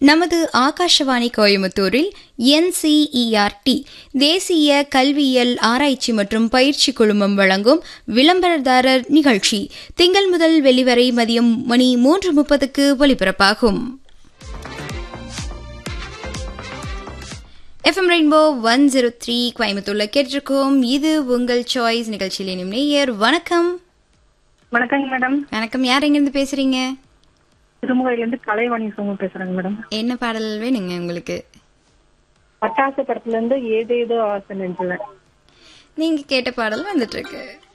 நமது ஆகாஷவாணி கோயமுத்தூரில் என்சிஇஆர்டி தேசிய கல்வியியல் ஆராய்ச்சி மற்றும் பயிற்சி குழுமம் வழங்கும் விளம்பரதாரர் நிகழ்ச்சி திங்கள் முதல் வெளிவரை மதியம் மணி மூன்று முப்பதுக்கு ஒலிபரப்பாகும் FM Rainbow one zero three கோயம்புத்தூர்ல கேட்டிருக்கோம் இது உங்கள் சாய்ஸ் நிகழ்ச்சியில் இனியும் நேயர் வணக்கம் வணக்கங்க மேடம் வணக்கம் யார் எங்கிருந்து பேசுறீங்க திருமுகையில இருந்து கலைவாணி சோமு பேசுறேங்க மேடம் என்ன பாடல் வேணுங்க உங்களுக்கு பட்டாசு படத்துல இருந்து ஏதேதோ ஆசை நெஞ்சுல நீங்க கேட்ட பாடல் வந்துட்டு இருக்கு